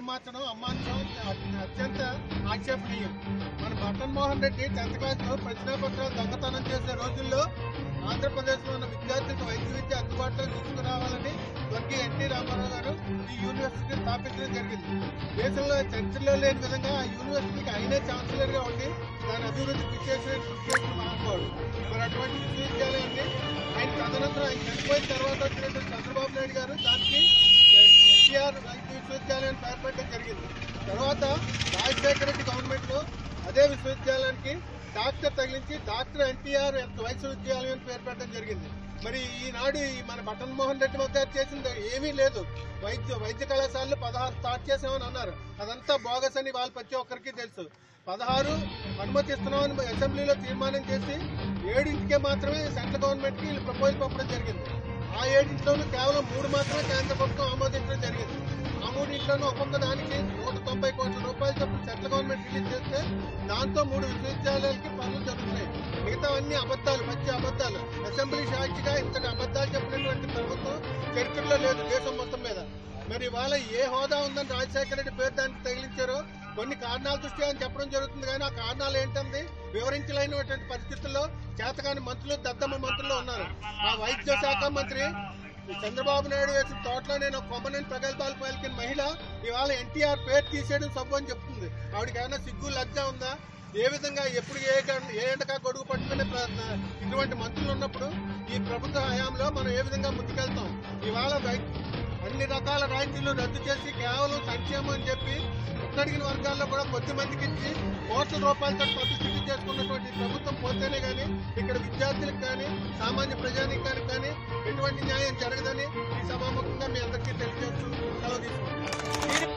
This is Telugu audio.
పేరు మార్చడం అమ్మాంశం అత్యంత ఆక్షేపణీయం మన బట్టన్ మోహన్ రెడ్డి టెన్త్ క్లాస్ లో ప్రశ్నాపత్రాలు దొంగతనం చేసే రోజుల్లో ఆంధ్రప్రదేశ్ లో ఉన్న విద్యార్థులకు వైద్య విద్య అందుబాటులో తీసుకురావాలని స్వర్గీయ ఎన్టీ రామారావు గారు ఈ యూనివర్సిటీ స్థాపించడం జరిగింది దేశంలో చరిత్రలో లేని విధంగా ఆ యూనివర్సిటీకి ఆయనే ఛాన్సలర్ గా ఉండి దాని అభివృద్ధికి విశేషమైన కృషి చేసిన మహానుభావుడు మరి అటువంటి విశ్వవిద్యాలయాన్ని ఆయన తదనంతరం ఆయన చనిపోయిన తర్వాత వచ్చినటువంటి చంద్రబాబు నాయుడు గారు దానికి ఎన్టీఆర్ వైద్య విశ్వవిద్యాలయం పేరు పెట్టడం జరిగింది తర్వాత రాజశేఖర రెడ్డి గవర్నమెంట్ లో అదే విశ్వవిద్యాలయానికి డాక్టర్ తగిలించి డాక్టర్ ఎన్టీఆర్ విశ్వవిద్యాలయం అని పేరు పెట్టడం జరిగింది మరి ఈనాడు ఈ మన బటన్ మోహన్ రెడ్డి గారు చేసింది ఏమీ లేదు వైద్య వైద్య కళాశాలలో పదహారు స్టార్ట్ చేసామని అన్నారు అదంతా బోగస్ అని వాళ్ళు ప్రతి ఒక్కరికి తెలుసు పదహారు అనుమతిస్తున్నామని అసెంబ్లీలో తీర్మానం చేసి ఏడింటికే మాత్రమే సెంట్రల్ గవర్నమెంట్ కి వీళ్ళు ప్రపోజల్ పంపడం జరిగింది ఆ ఏడింట్లోనూ కేవలం మూడు మాత్రమే కేంద్ర ప్రభుత్వం ఆమోదించడం జరిగింది ఆ మూడింట్లోనూ ఒక్కొక్క దానికి నూట తొంభై కోట్ల రూపాయలు చొప్పున సెంట్రల్ గవర్నమెంట్ రిలీజ్ చేస్తే దాంతో మూడు విశ్వవిద్యాలయాలకి పనులు జరుగుతున్నాయి మిగతా అన్ని అబద్ధాలు మంచి అబద్ధాలు అసెంబ్లీ సాక్షిగా ఇంతటి అబద్ధాలు చెప్పినటువంటి ప్రభుత్వం చరిత్రలో లేదు దేశం మొత్తం మీద మరి ఇవాళ ఏ హోదా ఉందని రాజశేఖర రెడ్డి పేరు దానికి తగిలించారో కొన్ని కారణాల దృష్ట్యా అని చెప్పడం జరుగుతుంది కానీ ఆ కారణాలు ఏంటంది వివరించలేనటువంటి పరిస్థితుల్లో చేతకాని మంత్రులు దద్దమ్మ మంత్రులు ఉన్నారు ఆ వైద్య శాఖ మంత్రి చంద్రబాబు నాయుడు వేసిన తోటలో నేను ఒక కొమ్మని ప్రగల్భాలు పలికిన మహిళ ఇవాళ ఎన్టీఆర్ పేరు తీసేయడం సబ్బు అని చెప్తుంది ఆవిడకి ఏమైనా సిగ్గు లజ్జ ఉందా ఏ విధంగా ఎప్పుడు ఏ గం- ఏ ఎండకా గొడుగు పట్టుకునే ప్ర- ఇటువంటి మంత్రులు ఉన్నప్పుడు ఈ ప్రభుత్వ హయాంలో మనం ఏ విధంగా ముందుకెళ్తాం ఇవాళ వై- అన్ని రకాల రాయితీలు రద్దు చేసి కేవలం సంక్షేమం అని చెప్పి అడిగిన వర్గాల్లో కూడా కొద్ది మందికి ఇచ్చి కోట్ల రూపాయలతో పబ్లిసిటీ చేసుకున్నటువంటి ప్రభుత్వం పోతేనే కానీ ఇక్కడ విద్యార్థులకు కానీ సామాన్య ప్రజానీకానికి కానీ ఎటువంటి న్యాయం జరగదని ఈ సభాముఖంగా మీ అందరికీ తెలియజేస్తూ సెలవు తీసుకుంటున్నాను